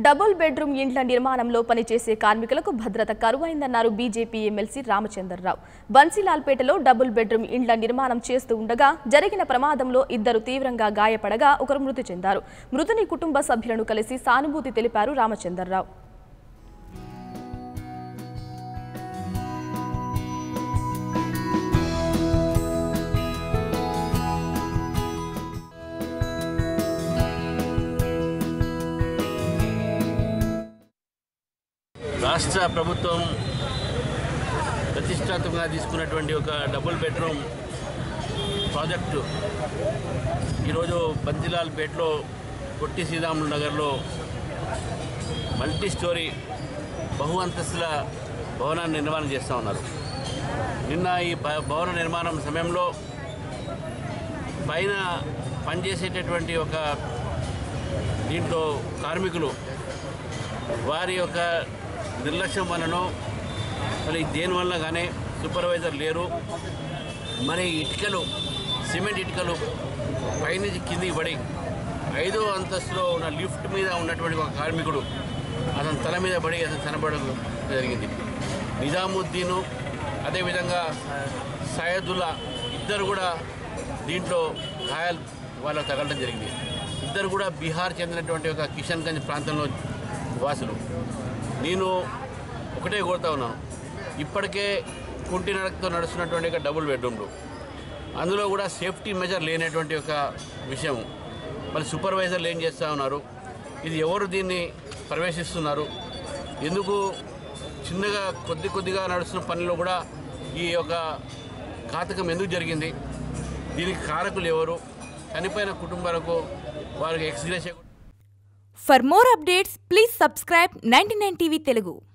Double bedroom ఇండ్ల నిర్మాణంలో పనిచేసే కార్మికులకు భద్రత కరువైందన్నారు బీజేపీ ఎమ్మెల్సీ రామచంద్రరావు బన్సీలాల్పేటలో డబుల్ బెడ్రూమ్ ఇండ్ల నిర్మాణం చేస్తూ ఉండగా జరిగిన ప్రమాదంలో ఇద్దరు తీవ్రంగా గాయపడగా ఒకరు మృతి చెందారు మృతుని కుటుంబ సభ్యులను కలిసి సానుభూతి తెలిపారు రామచంద్రరావు రాష్ట్ర ప్రభుత్వం ప్రతిష్టాత్మకంగా తీసుకున్నటువంటి ఒక డబుల్ బెడ్రూమ్ ప్రాజెక్టు ఈరోజు బంతిలాల్ పేట్లో పొట్టి శ్రీరాములు నగర్లో మల్టీ స్టోరీ బహు అంతస్తుల భవనాన్ని నిర్మాణం చేస్తూ ఉన్నారు నిన్న ఈ భ- భవన నిర్మాణం సమయంలో పైన పనిచేసేటటువంటి ఒక దీంట్లో కార్మికులు వారి యొక్క నిర్లక్ష్యం వలన మరి దేనివల్ల కానీ సూపర్వైజర్ లేరు మరి ఇటుకలు సిమెంట్ ఇటుకలు పైనుంచి కిందికి పడి ఐదో అంతస్తులో ఉన్న లిఫ్ట్ మీద ఉన్నటువంటి ఒక కార్మికుడు అతని తల మీద పడి అతను చనిపోవడం జరిగింది నిజాముద్దీను అదేవిధంగా సయదుల్లా ఇద్దరు కూడా దీంట్లో గాయాలు వాళ్ళకు తగలడం జరిగింది ఇద్దరు కూడా బీహార్ చెందినటువంటి ఒక కిషన్గంజ్ ప్రాంతంలో వాసులు నేను ఒకటే కోరుతా ఉన్నాను ఇప్పటికే కుంటి నడకతో నడుస్తున్నటువంటి ఒక డబుల్ బెడ్రూమ్లు అందులో కూడా సేఫ్టీ మెజర్ లేనటువంటి ఒక విషయం మళ్ళీ సూపర్వైజర్లు ఏం చేస్తూ ఉన్నారు ఇది ఎవరు దీన్ని ప్రవేశిస్తున్నారు ఎందుకు చిన్నగా కొద్ది కొద్దిగా నడుస్తున్న పనిలో కూడా ఈ యొక్క ఘాతకం ఎందుకు జరిగింది దీనికి కారకులు ఎవరు చనిపోయిన కుటుంబాలకు వారికి ex gratia For more updates, please subscribe 99 TV Telugu.